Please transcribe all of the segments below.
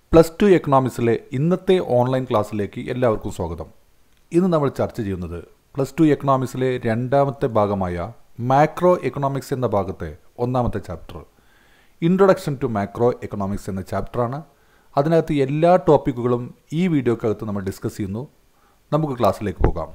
Plus two എക്കണോമിക്സിലെ ഇന്നത്തെ online ക്ലാസ്സിലേക്ക് എല്ലാവർക്കും സ്വാഗതം ഇന്ന് നമ്മൾ ചർച്ച ചെയ്യുന്നത് പ്ലസ് ടു എക്കണോമിക്സിലെ രണ്ടാമത്തെ ഭാഗമായ മാക്രോ എക്കണോമിക്സ് എന്ന ഭാഗത്തെ ഒന്നാമത്തെ chapter introduction to macro economics എന്ന ചാപ്റ്ററാണ് അതിനകത്ത് എല്ലാ ടോപ്പിക്കുകളും ഈ വീഡിയോക്കകത്ത് നമ്മൾ ഡിസ്കസ് ചെയ്യുന്നു നമുക്ക് ക്ലാസ്സിലേക്ക് പോകാം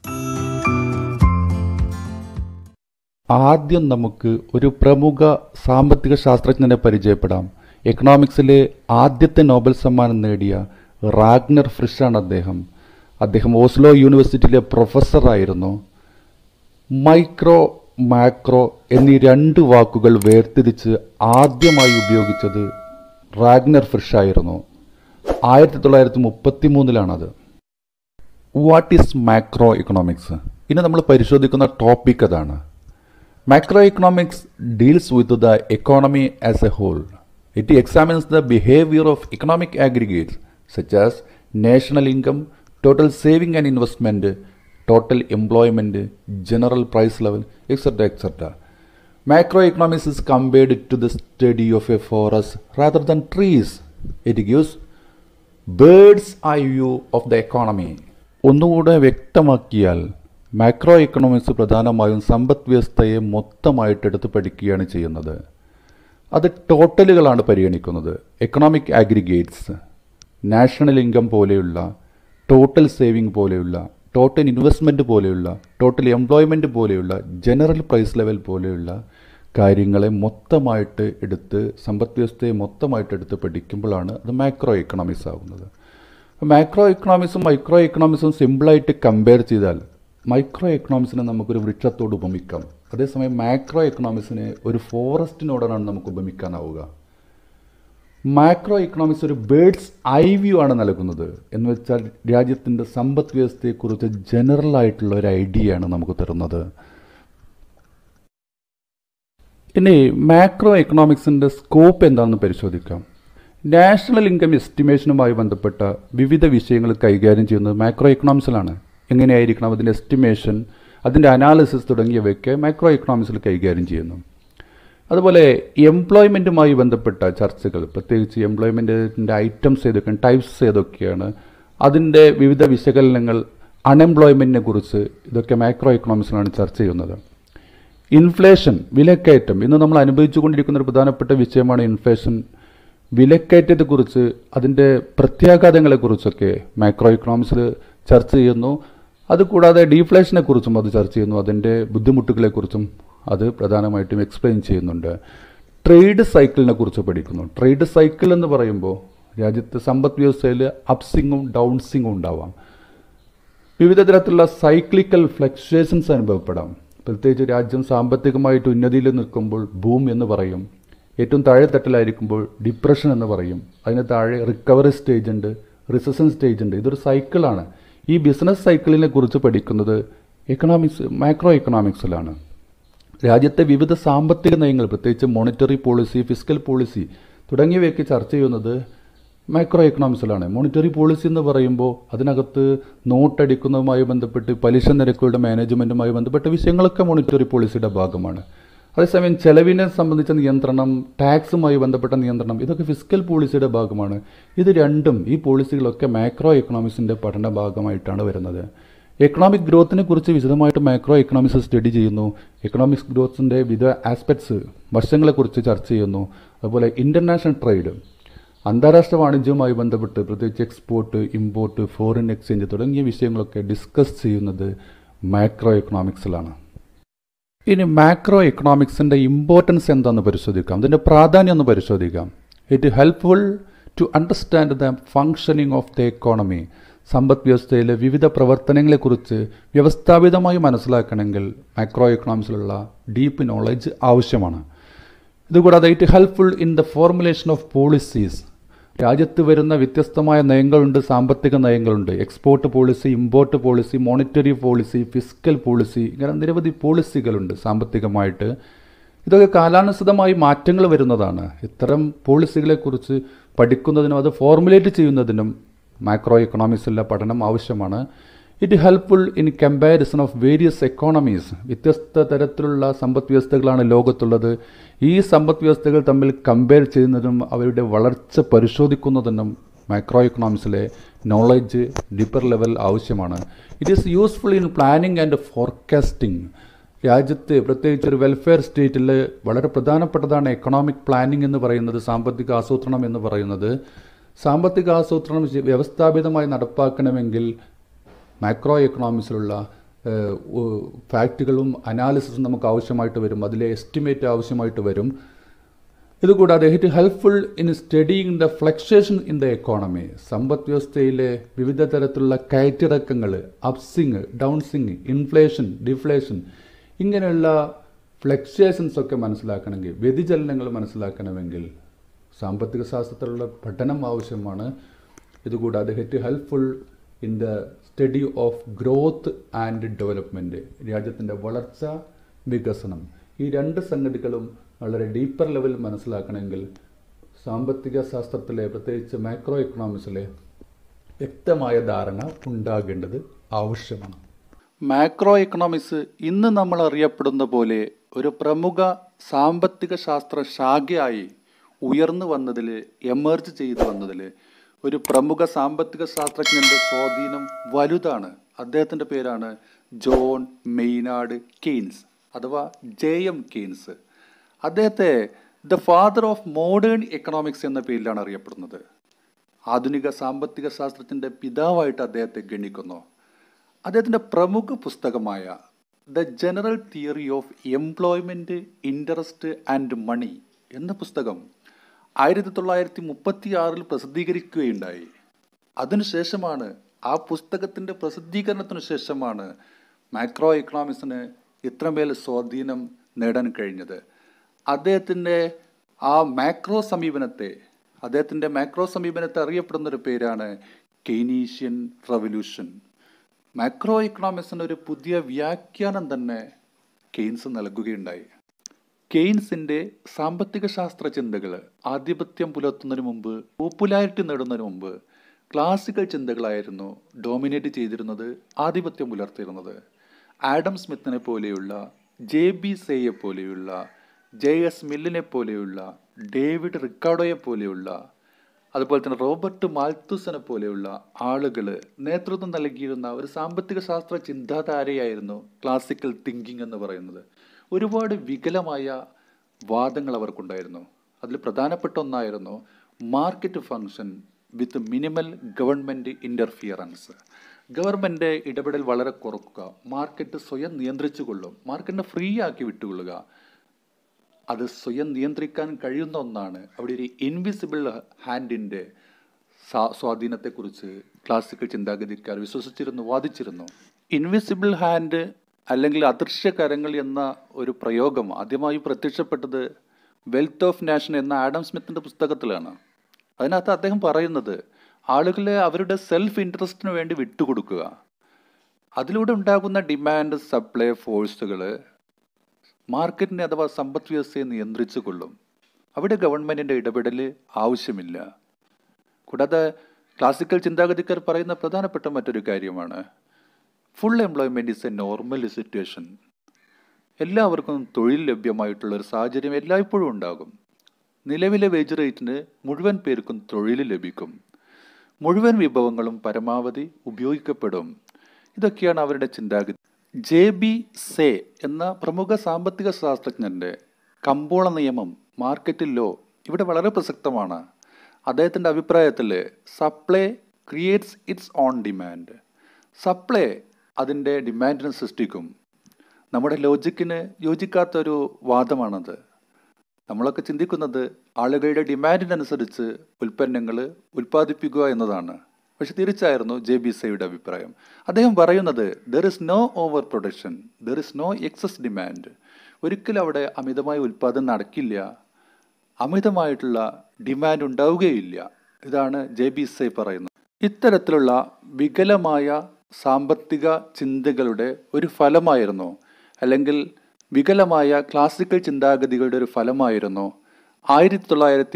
ആദ്യം നമുക്ക് ഒരു പ്രമുഖ സാമ്പത്തിക ശാസ്ത്രജ്ഞനെ പരിചയപ്പെടാം എക്കണോമിക്സിലെ ആദ്യത്തെ നോബൽ സമ്മാനം നേടിയ റാഗ്നർ ഫ്രിഷാണ് അദ്ദേഹം അദ്ദേഹം ഓസ്ലോ യൂണിവേഴ്സിറ്റിയിലെ പ്രൊഫസറായിരുന്നു മൈക്രോ മാക്രോ എന്നീ രണ്ട് വാക്കുകൾ വേർതിരിച്ച് ആദ്യമായി ഉപയോഗിച്ചത് റാഗ്നർ ഫ്രിഷ് ആയിരുന്നു ആയിരത്തി തൊള്ളായിരത്തി മുപ്പത്തി മൂന്നിലാണത് വാട്ട് ഈസ് മാക്രോ ഇക്കണോമിക്സ് ഇനി നമ്മൾ പരിശോധിക്കുന്ന ടോപ്പിക് അതാണ് Macroeconomics deals with the economy as a whole. It examines the behavior of economic aggregates such as national income, total saving and investment, total employment, general price level, etc. etc. Macroeconomics is compared to the study of a forest rather than trees. It gives bird's eye view of the economy ഒന്നുകൂടെ വ്യക്തമാക്കിയാൽ macro economics പ്രധാനമായും സമ്പദ് വ്യവസ്ഥയെ മൊത്തമായിട്ട് എടുത്ത് പഠിക്കുകയാണ് ചെയ്യുന്നത് അത് ടോട്ടലുകളാണ് പരിഗണിക്കുന്നത് എക്കണോമിക് ആഗ്രിഗേറ്റ്സ് നാഷണൽ ഇൻകം പോലെയുള്ള ടോട്ടൽ സേവിംഗ് പോലെയുള്ള ടോട്ടൽ ഇൻവെസ്റ്റ്മെൻറ്റ് പോലെയുള്ള ടോട്ടൽ എംപ്ലോയ്മെൻറ്റ് പോലെയുള്ള ജനറൽ പ്രൈസ് ലെവൽ പോലെയുള്ള കാര്യങ്ങളെ മൊത്തമായിട്ട് എടുത്ത് സമ്പദ് വ്യവസ്ഥയെ മൊത്തമായിട്ട് എടുത്ത് പഠിക്കുമ്പോഴാണ് അത് മാക്രോ എക്കണോമിക്സ് ആകുന്നത് മാക്രോ എക്കണോമിക്സും മൈക്രോ എക്കണോമിക്സും സിമ്പിളായിട്ട് കമ്പയർ ചെയ്താൽ മൈക്രോ എക്കണോമിക്സിനെ നമുക്കൊരു വൃക്ഷത്തോട് ഉപമിക്കാം അതേസമയം മാക്രോ എക്കണോമിക്സിനെ ഒരു ഫോറസ്റ്റിനോടാണ് നമുക്ക് ഉപമിക്കാനാവുക മാക്രോ എക്കണോമിക്സ് ഒരു ബേഡ്സ് ഐ വ്യൂ ആണ് നൽകുന്നത് എന്ന് വെച്ചാൽ രാജ്യത്തിൻ്റെ സമ്പദ് വ്യവസ്ഥയെക്കുറിച്ച് ജനറൽ ആയിട്ടുള്ള ഒരു ഐഡിയ ആണ് നമുക്ക് തരുന്നത് ഇനി മാക്രോ എക്കണോമിക്സിൻ്റെ സ്കോപ്പ് എന്താണെന്ന് പരിശോധിക്കാം നാഷണൽ ഇൻകം എസ്റ്റിമേഷനുമായി ബന്ധപ്പെട്ട വിവിധ വിഷയങ്ങൾ കൈകാര്യം ചെയ്യുന്നത് മാക്രോ എക്കണോമിക്സിലാണ് എങ്ങനെയായിരിക്കണം അതിൻ്റെ എസ്റ്റിമേഷൻ അതിൻ്റെ അനാലിസിസ് തുടങ്ങിയവയൊക്കെ മാക്രോ എക്കണോമിക്സിൽ കൈകാര്യം ചെയ്യുന്നു അതുപോലെ എംപ്ലോയ്മെൻറ്റുമായി ബന്ധപ്പെട്ട ചർച്ചകൾ പ്രത്യേകിച്ച് എംപ്ലോയ്മെൻറ്റിൻ്റെ ഐറ്റംസ് ഏതൊക്കെയാണ് ടൈപ്സ് ഏതൊക്കെയാണ് അതിൻ്റെ വിവിധ വിശകലനങ്ങൾ അൺഎംപ്ലോയ്മെൻറ്റിനെ കുറിച്ച് ഇതൊക്കെ മാക്രോ എക്കണോമിക്സിലാണ് ചർച്ച ചെയ്യുന്നത് ഇൻഫ്ലേഷൻ വിലക്കയറ്റം ഇന്ന് നമ്മൾ അനുഭവിച്ചുകൊണ്ടിരിക്കുന്ന ഒരു പ്രധാനപ്പെട്ട വിഷയമാണ് ഇൻഫ്ലേഷൻ വിലക്കയറ്റത്തെക്കുറിച്ച് അതിൻ്റെ പ്രത്യാഘാതങ്ങളെക്കുറിച്ചൊക്കെ മാക്രോ ഇക്കണോമിക്സിൽ ചർച്ച ചെയ്യുന്നു അതുകൂടാതെ ഡീഫ്ലേഷനെ കുറിച്ചും അത് ചർച്ച ചെയ്യുന്നു അതിൻ്റെ ബുദ്ധിമുട്ടുകളെക്കുറിച്ചും അത് പ്രധാനമായിട്ടും എക്സ്പ്ലെയിൻ ചെയ്യുന്നുണ്ട് ട്രേഡ് സൈക്കിളിനെ കുറിച്ച് പഠിക്കുന്നു ട്രേഡ് സൈക്കിൾ എന്ന് പറയുമ്പോൾ രാജ്യത്തെ സമ്പദ് വ്യവസ്ഥയിൽ അപ്സിങ്ങും ഡൗൺസിങ്ങും ഉണ്ടാവാം വിവിധ തരത്തിലുള്ള സൈക്ലിക്കൽ ഫ്ലക്ച്വേഷൻസ് അനുഭവപ്പെടാം പ്രത്യേകിച്ച് രാജ്യം സാമ്പത്തികമായിട്ട് ഉന്നതിയിൽ നിൽക്കുമ്പോൾ ബൂം എന്ന് പറയും ഏറ്റവും താഴെത്തട്ടിലായിരിക്കുമ്പോൾ ഡിപ്രഷൻ എന്ന് പറയും അതിന് താഴെ റിക്കവറി സ്റ്റേജ് ഉണ്ട് റിസഷൻ സ്റ്റേജ് ഉണ്ട് ഇതൊരു സൈക്കിളാണ് ഈ ബിസിനസ് സൈക്കിളിനെ കുറിച്ച് പഠിക്കുന്നത് എക്കണോമിക്സ് മാക്രോ എക്കണോമിക്സിലാണ് രാജ്യത്തെ വിവിധ സാമ്പത്തിക നയങ്ങൾ പ്രത്യേകിച്ച് മോണിറ്ററി പോളിസി ഫിസിക്കൽ പോളിസി തുടങ്ങിയവയൊക്കെ ചർച്ച ചെയ്യുന്നത് മാക്രോ എക്കണോമിക്സിലാണ് മോണിറ്ററി പോളിസി എന്ന് പറയുമ്പോൾ അതിനകത്ത് നോട്ടടിക്കുന്നതുമായി ബന്ധപ്പെട്ട് പലിശ നിരക്കുകളുടെ മാനേജ്മെൻറ്റുമായി ബന്ധപ്പെട്ട വിഷയങ്ങളൊക്കെ മോണിറ്ററി പോളിസിയുടെ ഭാഗമാണ് അതേസമയം ചെലവിനെ സംബന്ധിച്ച നിയന്ത്രണം ടാക്സുമായി ബന്ധപ്പെട്ട നിയന്ത്രണം ഇതൊക്കെ ഫിസിക്കൽ പോളിസിയുടെ ഭാഗമാണ് ഇത് രണ്ടും ഈ പോളിസികളൊക്കെ മാക്രോ എക്കണോമിക്സിൻ്റെ പഠന ഭാഗമായിട്ടാണ് വരുന്നത് എക്കണോമിക് ഗ്രോത്തിനെ കുറിച്ച് വിശദമായിട്ട് മാക്രോ എക്കണോമിക്സ് സ്റ്റഡി ചെയ്യുന്നു എക്കണോമിക്സ് ഗ്രോത്തിൻ്റെ വിവിധ ആസ്പെക്ട്സ് വശങ്ങളെക്കുറിച്ച് ചർച്ച ചെയ്യുന്നു അതുപോലെ ഇൻ്റർനാഷണൽ ട്രേഡ് അന്താരാഷ്ട്ര വാണിജ്യവുമായി ബന്ധപ്പെട്ട് പ്രത്യേകിച്ച് എക്സ്പോർട്ട് ഇമ്പോർട്ട് ഫോറിൻ എക്സ്ചേഞ്ച് തുടങ്ങിയ വിഷയങ്ങളൊക്കെ ഡിസ്കസ് ചെയ്യുന്നത് മാക്രോ എക്കണോമിക്സിലാണ് ഇനി മാക്രോ എക്കണോമിക്സിൻ്റെ ഇമ്പോർട്ടൻസ് എന്താണെന്ന് പരിശോധിക്കാം അതിൻ്റെ പ്രാധാന്യം ഒന്ന് പരിശോധിക്കാം it helpful to understand the functioning of the economy സമ്പദ് വ്യവസ്ഥയിലെ വിവിധ പ്രവർത്തനങ്ങളെക്കുറിച്ച് വ്യവസ്ഥാപിതമായി മനസ്സിലാക്കണമെങ്കിൽ മാക്രോ എക്കണോമിക്സിലുള്ള ഡീപ്പ് നോളജ് ആവശ്യമാണ് ഇതുകൂടാതെ it helpful in the formulation of policies രാജ്യത്ത് വരുന്ന വ്യത്യസ്തമായ നയങ്ങളുണ്ട് സാമ്പത്തിക നയങ്ങളുണ്ട് export policy import policy monetary policy physical policy ഇങ്ങനെ നിരവധി പോളിസികളുണ്ട് സാമ്പത്തികമായിട്ട് ഇതൊക്കെ കാലാനുസൃതമായി മാറ്റങ്ങൾ വരുന്നതാണ് ഇത്തരം പോളിസികളെക്കുറിച്ച് പഠിക്കുന്നതിനും അത് ഫോർമുലേറ്റ് ചെയ്യുന്നതിനും മാക്രോ എക്കണോമിക്സിലെ പഠനം ആവശ്യമാണ് it helpful in comparison of various economies വ്യത്യസ്ത തരത്തിലുള്ള സമ്പദ് വ്യവസ്ഥകളാണ് ലോകത്തുള്ളത് ഈ സമ്പദ് വ്യവസ്ഥകൾ തമ്മിൽ കമ്പയർ ചെയ്യുന്നതും അവരുടെ വളർച്ച പരിശോധിക്കുന്നതിനും മൈക്രോ എക്കണോമിക്സിലെ നോളജ് ഡിപ്പർ ലെവൽ ആവശ്യമാണ് it is useful in planning and forecasting രാജ്യത്ത് പ്രത്യേകിച്ച് ഒരു വെൽഫെയർ സ്റ്റേറ്റിൽ വളരെ പ്രധാനപ്പെട്ടതാണ് എക്കണോമിക് പ്ലാനിംഗ് എന്ന് പറയുന്നത് സാമ്പത്തിക ആസൂത്രണം എന്ന് പറയുന്നത് സാമ്പത്തിക ആസൂത്രണം ശ- വ്യവസ്ഥാപിതമായി നടപ്പാക്കണമെങ്കിൽ മാക്രോ എക്കണോമിക്സിലുള്ള ഏഹ്, ഉ- ഫാക്റ്റുകളും അനാലിസിസും നമുക്ക് ആവശ്യമായിട്ട് വരും അതിലെ എസ്റ്റിമേറ്റ് ആവശ്യമായിട്ട് വരും ഇതുകൂടാതെ it helpful in studying the fluctuation in the economy സമ്പദ് വ്യവസ്ഥയിലെ വിവിധ തരത്തിലുള്ള കയറ്റിറക്കങ്ങൾ അപ്സിങ് ഡൗൺസിങ് ഇൻഫ്ലേഷൻ ഡിഫ്ലേഷൻ ഇങ്ങനെയുള്ള ഫ്ലക്ച്വേഷൻസ് ഒക്കെ മനസ്സിലാക്കണമെങ്കിൽ വ്യതിചലനങ്ങൾ മനസ്സിലാക്കണമെങ്കിൽ സാമ്പത്തിക ശാസ്ത്രത്തിലുള്ള പഠനം ആവശ്യമാണ് ഇതുകൂടാതെ it helpful in the study of growth and development രാജ്യത്തിൻ്റെ വളർച്ച വികസനം ഈ രണ്ട് സംഗതികളും വളരെ ഡീപ്പർ ലെവലിൽ മനസ്സിലാക്കണമെങ്കിൽ സാമ്പത്തിക ശാസ്ത്രത്തിലെ പ്രത്യേകിച്ച് മാക്രോ എക്കണോമിക്സിലെ വ്യക്തമായ ധാരണ ഉണ്ടാകേണ്ടത് ആവശ്യമാണ് മാക്രോ എക്കണോമിക്സ് ഇന്ന് നമ്മൾ അറിയപ്പെടുന്ന പോലെ ഒരു പ്രമുഖ സാമ്പത്തിക ശാസ്ത്ര ശാഖയായി ഉയർന്നു വന്നതിൽ എമർജ് ചെയ്തു വന്നതിൽ ഒരു പ്രമുഖ സാമ്പത്തിക ശാസ്ത്രജ്ഞന്റെ സ്വാധീനം വലുതാണ് അദ്ദേഹത്തിന്റെ പേരാണ് ജോൺ മെയ്നാർഡ് കെയ്ൻസ് അഥവാ ജെ എം കെയ്ൻസ് അദ്ദേഹത്തെ the father of modern economics എന്ന പേരിലാണ് അറിയപ്പെടുന്നത് ആധുനിക സാമ്പത്തിക ശാസ്ത്രത്തിൻ്റെ പിതാവായിട്ട് അദ്ദേഹത്തെ ഗണിക്കുന്നു അദ്ദേഹത്തിൻ്റെ പ്രമുഖ പുസ്തകമായ the general theory of employment interest and money എന്ന പുസ്തകം ആയിരത്തി തൊള്ളായിരത്തി മുപ്പത്തി ആറിൽ പ്രസിദ്ധീകരിക്കുകയുണ്ടായി അതിനുശേഷമാണ് ആ പുസ്തകത്തിൻ്റെ പ്രസിദ്ധീകരണത്തിനു ശേഷമാണ് മാക്രോ എക്കണോമിക്സിന് ഇത്രമേൽ സ്വാധീനം നേടാൻ കഴിഞ്ഞത് അദ്ദേഹത്തിൻ്റെ ആ മാക്രോ സമീപനത്തെ അദ്ദേഹത്തിൻ്റെ മാക്രോ സമീപനത്തെ അറിയപ്പെടുന്ന ഒരു പേരാണ് കെയ്നീഷ്യൻ റവല്യൂഷൻ മാക്രോ ഇക്കണോമിക്സിന് ഒരു പുതിയ വ്യാഖ്യാനം തന്നെ കെയ്ൻസ് നൽകുകയുണ്ടായി കെയ്ൻസിന്റെ സാമ്പത്തിക ശാസ്ത്ര ചിന്തകൾ ആധിപത്യം പുലർത്തുന്നതിന് മുമ്പ് പോപ്പുലാരിറ്റി നേടുന്നതിന് മുമ്പ് ക്ലാസിക്കൽ ചിന്തകളായിരുന്നു ഡോമിനേറ്റ് ചെയ്തിരുന്നത് ആധിപത്യം പുലർത്തിയിരുന്നത് ആഡം സ്മിത്തിനെ പോലെയുള്ള ജെ ബി സേയെ പോലെയുള്ള ജെ എസ് മില്ലിനെ പോലെയുള്ള ഡേവിഡ് റിക്കാർഡോയെ പോലെയുള്ള അതുപോലെ തന്നെ റോബർട്ട് മാൽത്തുസനെ പോലെയുള്ള ആളുകൾ നേതൃത്വം നൽകിയിരുന്ന ഒരു സാമ്പത്തിക ശാസ്ത്ര ചിന്താധാരയായിരുന്നു ക്ലാസിക്കൽ തിങ്കിങ് എന്ന് പറയുന്നത് ഒരുപാട് വികലമായ വാദങ്ങൾ അവർക്കുണ്ടായിരുന്നു അതിൽ പ്രധാനപ്പെട്ട ഒന്നായിരുന്നു market function with minimal government interference government ഇടപെടൽ വളരെ കുറക്കുക മാർക്കറ്റ് സ്വയം നിയന്ത്രിച്ചു കൊള്ളും മാർക്കറ്റിനെ ഫ്രീ ആക്കി വിട്ടുകൊള്ളുക അത് സ്വയം നിയന്ത്രിക്കാൻ കഴിയുന്ന ഒന്നാണ് അവിടെ ഒരു ഇൻവിസിബിൾ ഹാൻഡിൻ്റെ സ്വാധീനത്തെക്കുറിച്ച് ക്ലാസിക്കൽ ചിന്താഗതിക്കാർ വിശ്വസിച്ചിരുന്നു വാദിച്ചിരുന്നു ഇൻവിസിബിൾ ഹാൻഡ് അല്ലെങ്കിൽ അദൃശ്യ കരങ്ങൾ എന്ന ഒരു പ്രയോഗം ആദ്യമായി പ്രത്യക്ഷപ്പെട്ടത് വെൽത്ത് ഓഫ് നാഷൻ എന്ന ആഡം സ്മിത്തിൻ്റെ പുസ്തകത്തിലാണ് അതിനകത്ത് അദ്ദേഹം പറയുന്നത് ആളുകളെ അവരുടെ സെൽഫ് ഇൻട്രസ്റ്റിന് വേണ്ടി വിട്ടുകൊടുക്കുക അതിലൂടെ ഉണ്ടാകുന്ന ഡിമാൻഡ് സപ്ലൈ ഫോഴ്സുകൾ മാർക്കറ്റിനെ അഥവാ സമ്പദ് വ്യവസ്ഥയെ നിയന്ത്രിച്ചു കൊള്ളും അവിടെ ഗവൺമെൻറ്റിൻ്റെ ഇടപെടൽ ആവശ്യമില്ല കൂടാതെ ക്ലാസിക്കൽ ചിന്താഗതിക്കാർ പറയുന്ന പ്രധാനപ്പെട്ട മറ്റൊരു കാര്യമാണ് full employment is a normal situation എല്ലാവർക്കും തൊഴിൽ ലഭ്യമായിട്ടുള്ള ഒരു സാഹചര്യം എല്ലായ്പ്പോഴും ഉണ്ടാകും നിലവിലെ വേജ് റേറ്റിന് മുഴുവൻ പേർക്കും തൊഴിൽ ലഭിക്കും മുഴുവൻ വിഭവങ്ങളും പരമാവധി ഉപയോഗിക്കപ്പെടും ഇതൊക്കെയാണ് അവരുടെ ചിന്താഗതി ജെ ബി സേ എന്ന പ്രമുഖ സാമ്പത്തിക ശാസ്ത്രജ്ഞന്റെ കമ്പോള നിയമം മാർക്കറ്റ് ലോ ഇവിടെ വളരെ പ്രസക്തമാണ് അദ്ദേഹത്തിൻ്റെ അഭിപ്രായത്തിൽ supply creates its own demand supply അതിൻ്റെ ഡിമാൻഡിനെ സൃഷ്ടിക്കും നമ്മുടെ ലോജിക്കിന് യോജിക്കാത്തൊരു വാദമാണത് നമ്മളൊക്കെ ചിന്തിക്കുന്നത് ആളുകളുടെ ഡിമാൻഡിനനുസരിച്ച് ഉൽപ്പന്നങ്ങൾ ഉൽപ്പാദിപ്പിക്കുക എന്നതാണ് പക്ഷെ തിരിച്ചായിരുന്നു ജെ ബി സയുടെ അഭിപ്രായം അദ്ദേഹം പറയുന്നത് there is no over production there is no excess demand ഒരിക്കലും അവിടെ അമിതമായ ഉൽപ്പാദനം നടക്കില്ല അമിതമായിട്ടുള്ള ഡിമാൻഡ് ഉണ്ടാവുകയില്ല ഇതാണ് ജെ ബി സെ പറയുന്നത് ഇത്തരത്തിലുള്ള വികലമായ സാമ്പത്തിക ചിന്തകളുടെ ഒരു ഫലമായിരുന്നു അല്ലെങ്കിൽ വികലമായ ക്ലാസിക്കൽ ചിന്താഗതികളുടെ ഒരു ഫലമായിരുന്നു ആയിരത്തി തൊള്ളായിരത്തി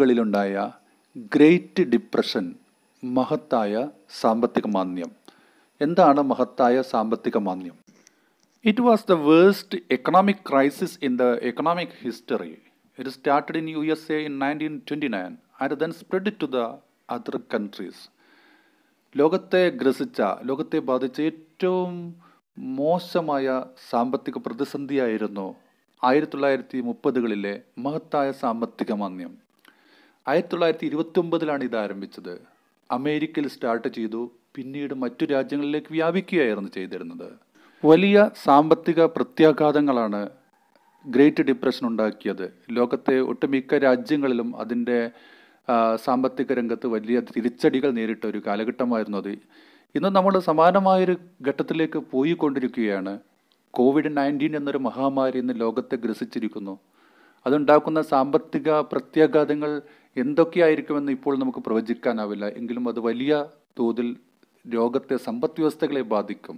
മുപ്പതുകളിലുണ്ടായ ഗ്രേറ്റ് ഡിപ്രഷൻ മഹത്തായ സാമ്പത്തിക മാന്ദ്യം എന്താണ് മഹത്തായ സാമ്പത്തിക മാന്ദ്യം it was the worst economic crisis in the economic history it started in U S A in nineteen twenty nine and then spread to the other countries ലോകത്തെ ഗ്രസിച്ച ലോകത്തെ ബാധിച്ച ഏറ്റവും മോശമായ സാമ്പത്തിക പ്രതിസന്ധിയായിരുന്നു ആയിരത്തി തൊള്ളായിരത്തി മുപ്പതുകളിലെ മഹത്തായ സാമ്പത്തിക മാന്ദ്യം ആയിരത്തി തൊള്ളായിരത്തി ഇരുപത്തി ഒമ്പതിലാണ് ഇത് ആരംഭിച്ചത് അമേരിക്കയിൽ സ്റ്റാർട്ട് ചെയ്തു പിന്നീട് മറ്റു രാജ്യങ്ങളിലേക്ക് വ്യാപിക്കുകയായിരുന്നു ചെയ്തിരുന്നത് വലിയ സാമ്പത്തിക പ്രത്യാഘാതങ്ങളാണ് ഗ്രേറ്റ് ഡിപ്രഷൻ ഉണ്ടാക്കിയത് ലോകത്തെ ഒട്ടുമിക്ക രാജ്യങ്ങളിലും അതിൻ്റെ ആ, സാമ്പത്തിക രംഗത്ത് വലിയ തിരിച്ചടികൾ നേരിട്ട ഒരു കാലഘട്ടമായിരുന്നു അത് ഇന്ന് നമ്മൾ സമാനമായൊരു ഘട്ടത്തിലേക്ക് പോയിക്കൊണ്ടിരിക്കുകയാണ് കോവിഡ് നയൻറ്റീൻ എന്നൊരു മഹാമാരി ഇന്ന് ലോകത്തെ ഗ്രസിച്ചിരിക്കുന്നു അതുണ്ടാക്കുന്ന സാമ്പത്തിക പ്രത്യാഘാതങ്ങൾ എന്തൊക്കെയായിരിക്കുമെന്ന് ഇപ്പോൾ നമുക്ക് പ്രവചിക്കാനാവില്ല എങ്കിലും അത് വലിയ തോതിൽ ലോകത്തെ സമ്പദ് വ്യവസ്ഥകളെ ബാധിക്കും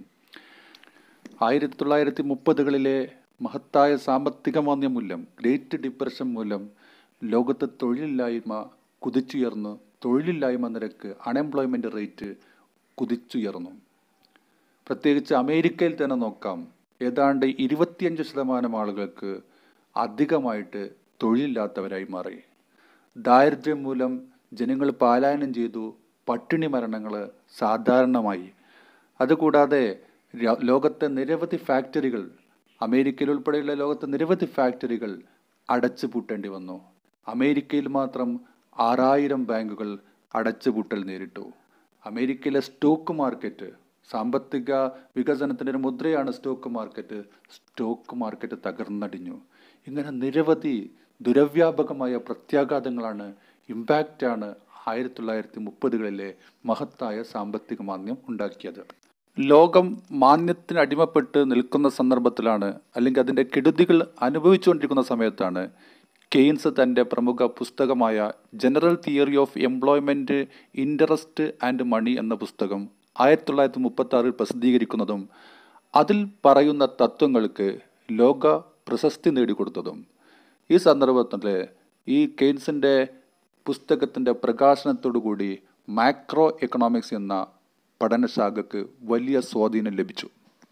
ആയിരത്തി തൊള്ളായിരത്തി മുപ്പതുകളിലെ മഹത്തായ സാമ്പത്തിക മാന്ദ്യം മൂലം ഗ്രേറ്റ് ഡിപ്രഷൻ മൂലം ലോകത്തെ തൊഴിലില്ലായ്മ കുതിച്ചുയർന്നു തൊഴിലില്ലായ്മ നിരക്ക് അൺഎംപ്ലോയ്മെൻ്റ് റേറ്റ് കുതിച്ചുയർന്നു പ്രത്യേകിച്ച് അമേരിക്കയിൽ തന്നെ നോക്കാം ഏതാണ്ട് ഇരുപത്തിയഞ്ച് ശതമാനം ആളുകൾക്ക് അധികമായിട്ട് തൊഴിലില്ലാത്തവരായി മാറി ദാരിദ്ര്യം മൂലം ജനങ്ങൾ പാലായനം ചെയ്തു പട്ടിണി മരണങ്ങൾ സാധാരണമായി അതുകൂടാതെ ര- ലോകത്തെ നിരവധി ഫാക്ടറികൾ അമേരിക്കയിൽ ഉൾപ്പെടെയുള്ള ലോകത്തെ നിരവധി ഫാക്ടറികൾ അടച്ചുപൂട്ടേണ്ടി വന്നു അമേരിക്കയിൽ മാത്രം ആറായിരം ബാങ്കുകൾ അടച്ചുപൂട്ടൽ നേരിട്ടു അമേരിക്കയിലെ സ്റ്റോക്ക് മാർക്കറ്റ് സാമ്പത്തിക വികസനത്തിൻ്റെ ഒരു മുദ്രയാണ് സ്റ്റോക്ക് മാർക്കറ്റ് സ്റ്റോക്ക് മാർക്കറ്റ് തകർന്നടിഞ്ഞു ഇങ്ങനെ നിരവധി ദുരവ്യാപകമായ പ്രത്യാഘാതങ്ങളാണ് ഇമ്പാക്റ്റാണ് ആയിരത്തി തൊള്ളായിരത്തി മുപ്പതുകളിലെ മഹത്തായ സാമ്പത്തിക മാന്ദ്യം ഉണ്ടാക്കിയത് ലോകം മാന്യത്തിന് അടിമപ്പെട്ട് നിൽക്കുന്ന സന്ദർഭത്തിലാണ് അല്ലെങ്കിൽ അതിൻ്റെ കെടുതികൾ അനുഭവിച്ചുകൊണ്ടിരിക്കുന്ന സമയത്താണ് കെയ്ൻസ് തൻ്റെ പ്രമുഖ പുസ്തകമായ general theory of employment interest and money എന്ന പുസ്തകം ആയിരത്തി തൊള്ളായിരത്തി മുപ്പത്തി ആറിൽ പ്രസിദ്ധീകരിക്കുന്നതും അതിൽ പറയുന്ന തത്വങ്ങൾക്ക് ലോക പ്രശസ്തി നേടിക്കൊടുത്തതും ഈ സന്ദർഭത്തിൽ ഈ കെയ്ൻസിൻ്റെ പുസ്തകത്തിൻ്റെ പ്രകാശനത്തോടുകൂടി മാക്രോ എക്കണോമിക്സ് എന്ന പഠനശാഖക്ക് വലിയ സ്വാധീനം ലഭിച്ചു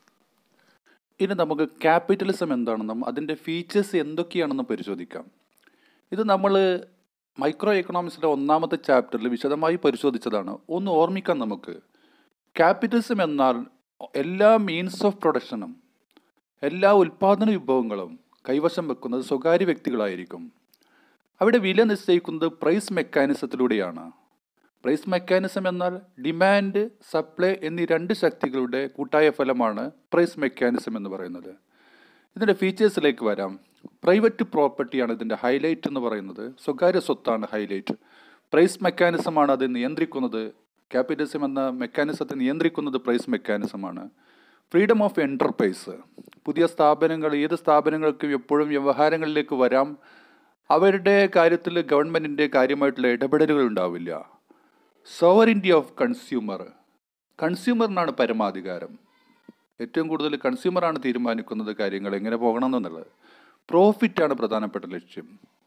ഇനി നമുക്ക് ക്യാപിറ്റലിസം എന്താണെന്നും അതിൻ്റെ ഫീച്ചേഴ്സ് എന്തൊക്കെയാണെന്നും പരിശോധിക്കാം ഇത് നമ്മൾ മൈക്രോ എക്കണോമിക്സിൻ്റെ ഒന്നാമത്തെ ചാപ്റ്ററിൽ വിശദമായി പരിശോധിച്ചതാണ് ഒന്ന് ഓർമ്മിക്കാം നമുക്ക് ക്യാപിറ്റലിസം എന്നാൽ എല്ലാ മീൻസ് ഓഫ് പ്രൊഡക്ഷനും എല്ലാ ഉൽപ്പാദന വിഭവങ്ങളും കൈവശം വെക്കുന്നത് സ്വകാര്യ വ്യക്തികളായിരിക്കും അവിടെ വില നിശ്ചയിക്കുന്നത് പ്രൈസ് മെക്കാനിസത്തിലൂടെയാണ് പ്രൈസ് മെക്കാനിസം എന്നാൽ ഡിമാൻഡ് സപ്ലൈ എന്നീ രണ്ട് ശക്തികളുടെ കൂട്ടായ ഫലമാണ് പ്രൈസ് മെക്കാനിസം എന്ന് പറയുന്നത് ഇതിൻ്റെ ഫീച്ചേഴ്സിലേക്ക് വരാം പ്രൈവറ്റ് പ്രോപ്പർട്ടിയാണ് ഇതിൻ്റെ ഹൈലൈറ്റ് എന്ന് പറയുന്നത് സ്വകാര്യ സ്വത്താണ് ഹൈലൈറ്റ് പ്രൈസ് മെക്കാനിസമാണ് അത് നിയന്ത്രിക്കുന്നത് ക്യാപിറ്റലിസം എന്ന മെക്കാനിസത്തെ നിയന്ത്രിക്കുന്നത് പ്രൈസ് മെക്കാനിസമാണ് ഫ്രീഡം ഓഫ് എൻ്റർപ്രൈസ് പുതിയ സ്ഥാപനങ്ങൾ ഏത് സ്ഥാപനങ്ങൾക്കും എപ്പോഴും വ്യവഹാരങ്ങളിലേക്ക് വരാം അവരുടെ കാര്യത്തിൽ ഗവൺമെൻറ്റിൻ്റെ കാര്യമായിട്ടുള്ള ഇടപെടലുകൾ ഉണ്ടാവില്ല സോവറിൻറ്റി ഓഫ് കൺസ്യൂമർ കൺസ്യൂമറിനാണ് പരമാധികാരം ഏറ്റവും കൂടുതൽ കൺസ്യൂമറാണ് തീരുമാനിക്കുന്നത് കാര്യങ്ങൾ എങ്ങനെ പോകണം എന്നുള്ളത് പ്രോഫിറ്റാണ് പ്രധാനപ്പെട്ട ലക്ഷ്യം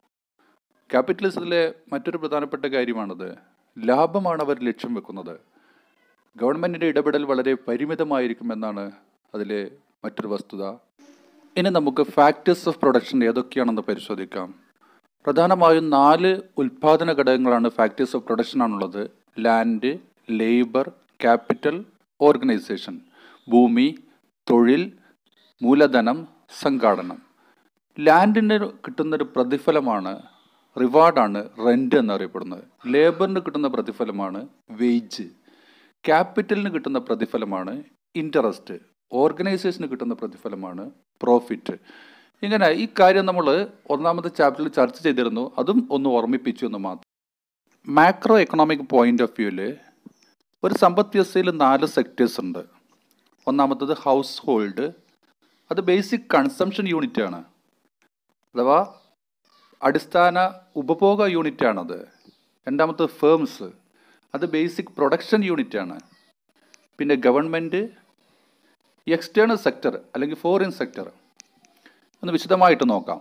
ക്യാപിറ്റലിസത്തിലെ മറ്റൊരു പ്രധാനപ്പെട്ട കാര്യമാണത് ലാഭമാണ് അവർ ലക്ഷ്യം വെക്കുന്നത് ഗവൺമെൻറ്റിൻ്റെ ഇടപെടൽ വളരെ പരിമിതമായിരിക്കുമെന്നാണ് അതിലെ മറ്റൊരു വസ്തുത ഇനി നമുക്ക് ഫാക്ടേഴ്സ് ഓഫ് പ്രൊഡക്ഷൻ ഏതൊക്കെയാണെന്ന് പരിശോധിക്കാം പ്രധാനമായും നാല് ഉൽപാദന ഘടകങ്ങളാണ് ഫാക്ടേഴ്സ് ഓഫ് പ്രൊഡക്ഷൻ ആണുള്ളത് ലാൻഡ് ലേബർ ക്യാപിറ്റൽ ഓർഗനൈസേഷൻ ഭൂമി തൊഴിൽ മൂലധനം സംഘാടനം ലാൻഡിന് കിട്ടുന്നൊരു പ്രതിഫലമാണ് റിവാർഡാണ് റെൻ്റ് എന്നറിയപ്പെടുന്നത് ലേബറിന് കിട്ടുന്ന പ്രതിഫലമാണ് വേജ് ക്യാപിറ്റലിന് കിട്ടുന്ന പ്രതിഫലമാണ് ഇൻട്രസ്റ്റ് ഓർഗനൈസേഷന് കിട്ടുന്ന പ്രതിഫലമാണ് പ്രോഫിറ്റ് ഇങ്ങനെ ഈ കാര്യം നമ്മൾ ഒന്നാമത്തെ ചാപ്റ്ററിൽ ചർച്ച ചെയ്തിരുന്നു അതും ഒന്ന് ഓർമ്മിപ്പിച്ചു എന്ന് മാത്രം മാക്രോ എക്കണോമിക് പോയിന്റ് ഓഫ് വ്യൂവിൽ ഒരു സമ്പദ് വ്യവസ്ഥയിൽ നാല് സെക്ടേഴ്സ് ഉണ്ട് ഒന്നാമത്തത് ഹൗസ് ഹോൾഡ് അത് ബേസിക് കൺസംഷൻ യൂണിറ്റ് ആണ് അഥവാ അടിസ്ഥാന ഉപഭോഗ യൂണിറ്റ് ആണത് രണ്ടാമത്തത് ഫേംസ് അത് ബേസിക് പ്രൊഡക്ഷൻ യൂണിറ്റ് ആണ് പിന്നെ ഗവൺമെൻറ് എക്സ്റ്റേണൽ സെക്ടർ അല്ലെങ്കിൽ ഫോറിൻ സെക്ടർ ഒന്ന് വിശദമായിട്ട് നോക്കാം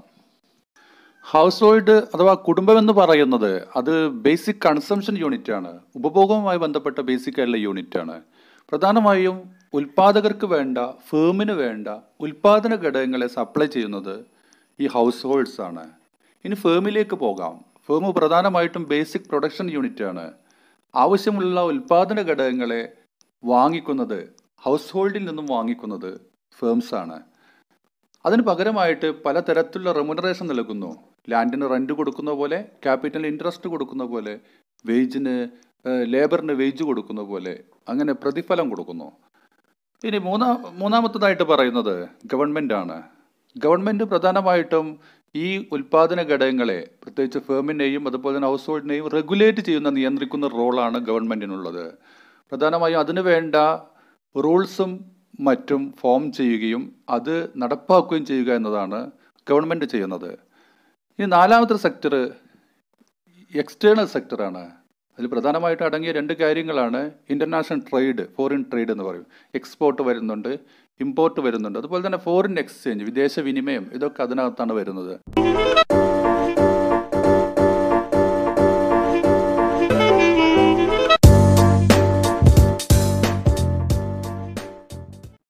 ഹൗസ് ഹോൾഡ് അഥവാ കുടുംബം എന്ന് പറയുന്നത് അത് ബേസിക് കൺസംഷൻ യൂണിറ്റ് ആണ് ഉപഭോഗവുമായി ബന്ധപ്പെട്ട ബേസിക് ആയിട്ടുള്ള യൂണിറ്റ് ആണ് പ്രധാനമായും ഉൽപാദകർക്ക് വേണ്ട ഫേമിന് വേണ്ട ഉൽപാദന ഘടകങ്ങളെ സപ്ലൈ ചെയ്യുന്നത് ഈ ഹൗസ് ഹോൾഡ്സ് ആണ് ഇനി ഫേമിലേക്ക് പോകാം ഫേം പ്രധാനമായിട്ടും ബേസിക് പ്രൊഡക്ഷൻ യൂണിറ്റ് ആണ് ആവശ്യമുള്ള ഉൽപാദന ഘടകങ്ങളെ വാങ്ങിക്കുന്നത് ഹൗസ് ഹോൾഡിൽ നിന്നും വാങ്ങിക്കുന്നത് ഫേംസ് ആണ് അതിന് പകരമായിട്ട് പലതരത്തിലുള്ള റെമുനറേഷൻ നൽകുന്നു ലാൻഡിന് റെന്റ് കൊടുക്കുന്ന പോലെ ക്യാപിറ്റൽ ഇൻട്രസ്റ്റ് കൊടുക്കുന്ന പോലെ വേജിന് ലേബറിന് വേജ് കൊടുക്കുന്ന പോലെ അങ്ങനെ പ്രതിഫലം കൊടുക്കുന്നു ഇനി മൂന്നാ മൂന്നാമത്തതായിട്ട് പറയുന്നത് ഗവൺമെന്റ് ആണ് ഗവൺമെന്റ് പ്രധാനമായിട്ടും ഈ ഉൽപാദന ഘടകങ്ങളെ പ്രത്യേകിച്ച് ഫേമിനെയും അതുപോലെ തന്നെ ഹൗസ് ഹോൾഡിനെയും റെഗുലേറ്റ് ചെയ്യുന്ന നിയന്ത്രിക്കുന്ന റോളാണ് ഗവൺമെന്റിനുള്ളത് പ്രധാനമായും അതിനു വേണ്ട റൂൾസും മറ്റും ഫോം ചെയ്യുകയും അത് നടപ്പാക്കുകയും ചെയ്യുക എന്നതാണ് ഗവൺമെന്റ് ചെയ്യുന്നത് ഇനി നാലാമത്തെ സെക്ടർ എക്സ്റ്റേണൽ സെക്ടറാണ് അതിൽ പ്രധാനമായിട്ട് അടങ്ങിയ രണ്ട് കാര്യങ്ങളാണ് ഇന്റർനാഷണൽ ട്രേഡ് ഫോറിൻ ട്രേഡ് എന്ന് പറയും എക്സ്പോർട്ട് വരുന്നുണ്ട് ഇമ്പോർട്ട് വരുന്നുണ്ട് അതുപോലെ തന്നെ ഫോറിൻ എക്സ്ചേഞ്ച് വിദേശ വിനിമയം ഇതൊക്കെ അതിനകത്താണ് വരുന്നത്